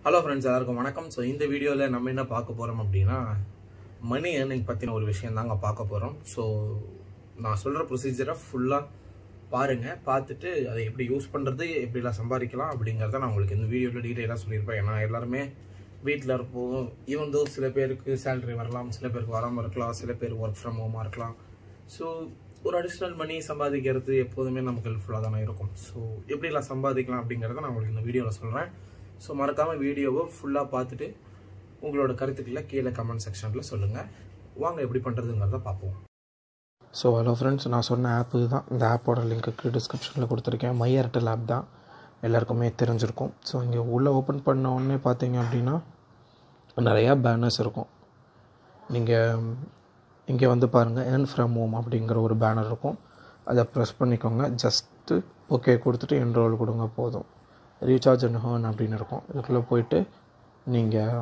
hello friends எல்லாருக்கும் வணக்கம் so இந்த வீடியோவில் நம்ம என்ன பார்க்க போகிறோம் அப்படின்னா மணி ஏர்னிங் பற்றின ஒரு விஷயம் தாங்க பார்க்க போகிறோம் ஸோ நான் சொல்கிற ப்ரொசீஜரை ஃபுல்லாக பாருங்கள் பார்த்துட்டு அதை எப்படி யூஸ் பண்ணுறது எப்படிலாம் சம்பாதிக்கலாம் அப்படிங்கிறத நான் உங்களுக்கு இந்த வீடியோவில் டீட்டெயிலாக சொல்லியிருப்பேன் ஏன்னா எல்லாருமே வீட்டில் இருப்போம் ஈவன் தோ சில பேருக்கு சேலரி வரலாம் சில பேருக்கு வராமல் இருக்கலாம் சில பேர் ஒர்க் ஃப்ரம் ஹோமாக இருக்கலாம் ஸோ ஒரு அடிஷ்னல் மணி சம்பாதிக்கிறது எப்போதுமே நமக்கு ஹெல்ப்ஃபுல்லாக தானே இருக்கும் ஸோ எப்படிலாம் சம்பாதிக்கலாம் அப்படிங்கிறத நான் உங்களுக்கு இந்த வீடியோவில் சொல்கிறேன் ஸோ மறக்காமல் வீடியோவை ஃபுல்லாக பார்த்துட்டு உங்களோட கருத்துக்களை கீழே கமெண்ட் செக்ஷனில் சொல்லுங்கள் வாங்க எப்படி பண்ணுறதுங்கிறத பார்ப்போம் ஸோ ஹலோ ஃப்ரெண்ட்ஸ் நான் சொன்ன ஆப் தான் இந்த ஆப்போட லிங்க்கு டிஸ்கிரிப்ஷனில் கொடுத்துருக்கேன் மை ஏர்டெல் ஆப் தான் எல்லாருக்குமே தெரிஞ்சிருக்கும் ஸோ இங்கே உள்ளே ஓப்பன் பண்ண உடனே பார்த்தீங்க அப்படின்னா நிறையா பேனர்ஸ் இருக்கும் நீங்கள் இங்கே வந்து பாருங்கள் ஏர்ன் ஃப்ரம் ஹோம் அப்படிங்கிற ஒரு பேனர் இருக்கும் அதை ப்ரெஸ் பண்ணிக்கோங்க ஜஸ்ட்டு ஓகே கொடுத்துட்டு என்ரோல் கொடுங்க போதும் ரீசார்ஜ் அண்ட் ஹேர்ன் அப்படின்னு இருக்கும் இதுக்குள்ளே போயிட்டு நீங்கள்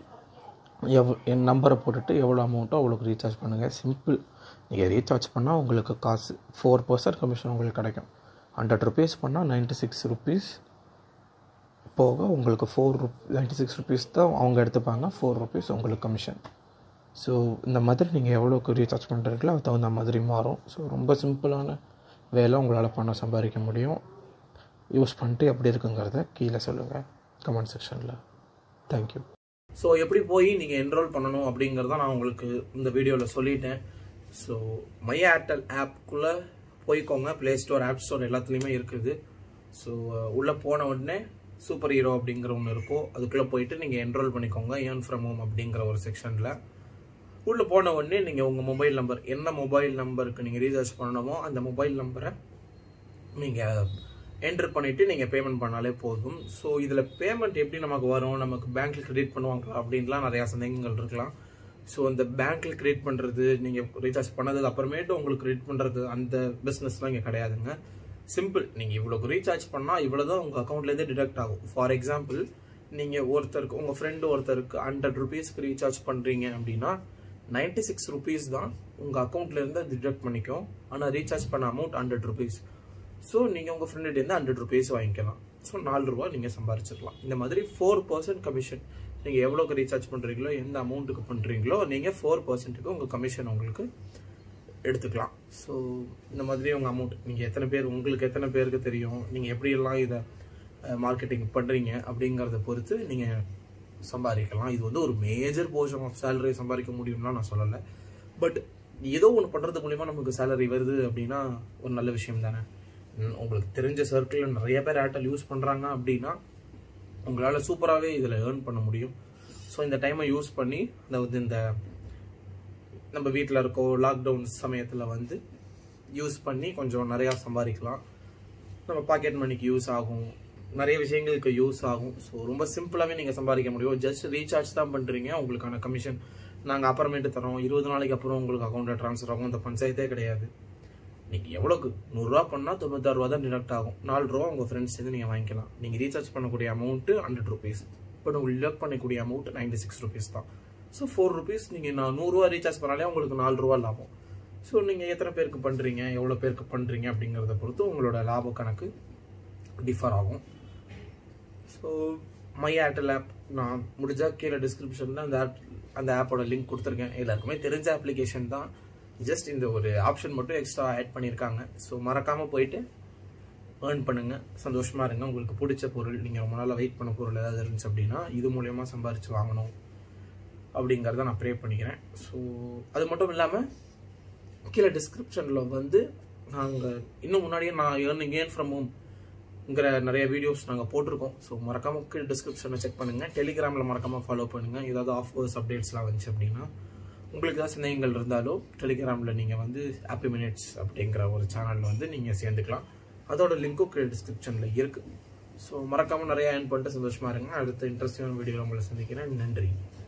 எவ் என் நம்பரை போட்டுட்டு எவ்வளோ அமௌண்ட்டோ அவ்வளோக்கு ரீசார்ஜ் பண்ணுங்கள் சிம்பிள் நீங்கள் ரீசார்ஜ் பண்ணால் உங்களுக்கு காசு ஃபோர் பர்சன்ட் கமிஷன் உங்களுக்கு கிடைக்கும் ஹண்ட்ரட் ருபீஸ் பண்ணால் நைன்ட்டி சிக்ஸ் ருபீஸ் போக உங்களுக்கு ஃபோர் ருப் நைன்ட்டி சிக்ஸ் ருபீஸ் தான் அவங்க எடுத்துப்பாங்க ஃபோர் ருபீஸ் உங்களுக்கு கமிஷன் ஸோ இந்த மாதிரி நீங்கள் எவ்வளோக்கு ரீசார்ஜ் பண்ணுறீங்களோ அது தகுந்த மாதிரி மாறும் ஸோ ரொம்ப சிம்பிளான வேலை உங்களால் பணம் சம்பாதிக்க முடியும் யூஸ் பண்ணிட்டு எப்படி இருக்குங்கிறத கீழே சொல்லுங்கள் கமெண்ட் செக்ஷனில் தேங்க்யூ ஸோ எப்படி போய் நீங்கள் என்ரோல் பண்ணணும் அப்படிங்கிறத நான் உங்களுக்கு இந்த வீடியோவில் சொல்லிட்டேன் ஸோ மை ஏர்டெல் ஆப்புக்குள்ளே போய்க்கோங்க ப்ளே ஸ்டோர் ஆப் ஸ்டோர் எல்லாத்துலேயுமே இருக்குது ஸோ உள்ளே போன உடனே சூப்பர் ஹீரோ அப்படிங்கிற ஒன்று இருக்கும் அதுக்குள்ளே போயிட்டு நீங்கள் என்ரோல் பண்ணிக்கோங்க ஏர்ன் ஃப்ரம் ஹோம் அப்படிங்கிற ஒரு செக்ஷனில் உள்ளே போன உடனே நீங்கள் உங்கள் மொபைல் நம்பர் என்ன மொபைல் நம்பருக்கு நீங்கள் ரீசார்ஜ் பண்ணணுமோ அந்த மொபைல் நம்பரை நீங்கள் என்டர் பண்ணிவிட்டு நீங்கள் பேமெண்ட் பண்ணாலே போதும் ஸோ இதில் பேமெண்ட் எப்படி நமக்கு வரும் நமக்கு பேங்க்கில் கிரெடிட் பண்ணுவாங்களா அப்படின்லாம் நிறையா சந்தேகங்கள் இருக்கலாம் ஸோ அந்த பேங்க்கில் கிரெடிட் பண்ணுறது நீங்கள் ரீசார்ஜ் பண்ணதுக்கு அப்புறமேட்டு உங்களுக்கு கிரெடிட் பண்ணுறது அந்த பிஸ்னஸ்லாம் இங்கே கிடையாதுங்க சிம்பிள் நீங்கள் இவ்வளோக்கு ரீசார்ஜ் பண்ணால் இவ்வளோ தான் உங்கள் அக்கௌண்ட்லேருந்து டிடக்ட் ஆகும் ஃபார் எக்ஸாம்பிள் நீங்கள் ஒருத்தருக்கு உங்கள் ஃப்ரெண்டு ஒருத்தருக்கு ஹண்ட்ரட் ருபீஸ்க்கு ரீசார்ஜ் பண்ணுறீங்க அப்படின்னா நைன்டி சிக்ஸ் ருபீஸ் தான் உங்கள் அக்கௌண்ட்லேருந்து டிடக்ட் பண்ணிக்கும் ஆனால் ரீசார்ஜ் பண்ண அமௌண்ட் ஹண்ட்ரட் ருபீஸ் ஸோ நீங்கள் உங்கள் ஃப்ரெண்டுகிட்டேருந்து ஹண்ட்ரட் ருபீஸ் வாங்கிக்கலாம் ஸோ நாலு ரூபா நீங்கள் சம்பாரிச்சிடலாம் இந்த மாதிரி ஃபோர் பர்சன்ட் கமிஷன் நீங்கள் எவ்வளோக்கு ரீசார்ஜ் பண்ணுறீங்களோ எந்த அமௌண்ட்டுக்கு பண்ணுறீங்களோ நீங்கள் ஃபோர் பர்சன்ட்டுக்கு உங்கள் கமிஷன் உங்களுக்கு எடுத்துக்கலாம் ஸோ இந்த மாதிரி உங்கள் அமௌண்ட் நீங்கள் எத்தனை பேர் உங்களுக்கு எத்தனை பேருக்கு தெரியும் நீங்கள் எப்படியெல்லாம் இதை மார்க்கெட்டிங் பண்ணுறீங்க அப்படிங்கிறத பொறுத்து நீங்கள் சம்பாதிக்கலாம் இது வந்து ஒரு மேஜர் போர்ஷன் ஆஃப் சேலரி சம்பாதிக்க முடியும்னா நான் சொல்லலை பட் ஏதோ ஒன்று பண்ணுறது மூலிமா நமக்கு சேலரி வருது அப்படின்னா ஒரு நல்ல விஷயம் தானே உங்களுக்கு தெரிஞ்ச சர்க்கிளில் நிறைய பேர் ஏர்டெல் யூஸ் பண்ணுறாங்க அப்படின்னா உங்களால் சூப்பராகவே இதில் ஏர்ன் பண்ண முடியும் ஸோ இந்த டைமை யூஸ் பண்ணி அதாவது இந்த நம்ம வீட்டில் இருக்கோ லாக்டவுன் சமயத்தில் வந்து யூஸ் பண்ணி கொஞ்சம் நிறையா சம்பாதிக்கலாம் நம்ம பாக்கெட் மணிக்கு யூஸ் ஆகும் நிறைய விஷயங்களுக்கு யூஸ் ஆகும் ஸோ ரொம்ப சிம்பிளாகவே நீங்கள் சம்பாதிக்க முடியும் ஜஸ்ட் ரீசார்ஜ் தான் பண்ணுறீங்க உங்களுக்கான கமிஷன் நாங்கள் அப்புறமேட்டு தரோம் இருபது நாளைக்கு அப்புறம் உங்களுக்கு அக்கௌண்ட்டில் ட்ரான்ஸ்ஃபர் ஆகும் இந்த பஞ்சாயத்தே கிடையாது நீங்கள் எவ்வளோக்கு நூறுரூவா பண்ணால் தொண்ணூத்தாறு ரூபா தான் டிடக்ட் ஆகும் நாலு ரூபா உங்கள் ஃப்ரெண்ட்ஸ் சேர்ந்து நீங்கள் வாங்கிக்கலாம் நீங்கள் ரீசார்ஜ் பண்ணக்கூடிய அமௌண்ட்டு ஹண்ட்ரட் ருபீஸ் பட் உங்களுக்கு டிடக்ட் பண்ணக்கூடிய அமௌண்ட் நைன்டி சிக்ஸ் ருபீஸ் தான் ஸோ ஃபோர் ருபீஸ் நீங்கள் நான் நூறுரூவா ரீசார்ஜ் பண்ணாலே உங்களுக்கு நாலு ரூபா லாபம் ஸோ நீங்கள் எத்தனை பேருக்கு பண்ணுறீங்க எவ்வளோ பேருக்கு பண்ணுறீங்க அப்படிங்கிறத பொறுத்து உங்களோட லாப கணக்கு டிஃபர் ஆகும் ஸோ மை ஏர்டெல் ஆப் நான் முடிஞ்சால் கீழே டிஸ்கிரிப்ஷனில் அந்த ஆப் அந்த ஆப்போட லிங்க் கொடுத்துருக்கேன் எல்லாருக்குமே தெரிஞ்ச அப்ளிகேஷன் தான் ஜஸ்ட் இந்த ஒரு ஆப்ஷன் மட்டும் எக்ஸ்ட்ரா ஆட் பண்ணியிருக்காங்க ஸோ மறக்காமல் போயிட்டு ஏர்ன் பண்ணுங்கள் சந்தோஷமாக இருங்க உங்களுக்கு பிடிச்ச பொருள் நீங்கள் ரொம்ப நாளாக வெயிட் பண்ண பொருள் ஏதாவது இருந்துச்சு அப்படின்னா இது மூலயமா சம்பாரித்து வாங்கணும் அப்படிங்கிறத நான் ப்ரே பண்ணிக்கிறேன் ஸோ அது மட்டும் இல்லாமல் கீழே டிஸ்கிரிப்ஷனில் வந்து நாங்கள் இன்னும் முன்னாடியே நான் ஏர்னிங் ஏர்ன் ஃப்ரம் ஹோம்ங்கிற நிறைய வீடியோஸ் நாங்கள் போட்டிருக்கோம் ஸோ மறக்காமல் கீழே டிஸ்கிரிப்ஷனை செக் பண்ணுங்கள் டெலிகிராமில் மறக்காமல் ஃபாலோ பண்ணுங்கள் ஏதாவது ஆஃபர்ஸ் அப்டேட்ஸ்லாம் வந்துச்சு அப்படின்னா உங்களுக்கு ஏதாவது சந்தேகங்கள் இருந்தாலோ டெலிகிராமில் நீங்கள் வந்து ஹாப்பி மினிட்ஸ் அப்படிங்கிற ஒரு சேனலில் வந்து நீங்கள் சேர்ந்துக்கலாம் அதோட லிங்க்கும் கீழே டிஸ்கிரிப்ஷனில் இருக்குது ஸோ மறக்காமல் நிறையா ஏர்ன் பண்ணிட்டு சந்தோஷமாக இருங்க அடுத்த இன்ட்ரெஸ்டிங்கான வீடியோ உங்களை சந்திக்கிறேன் நன்றி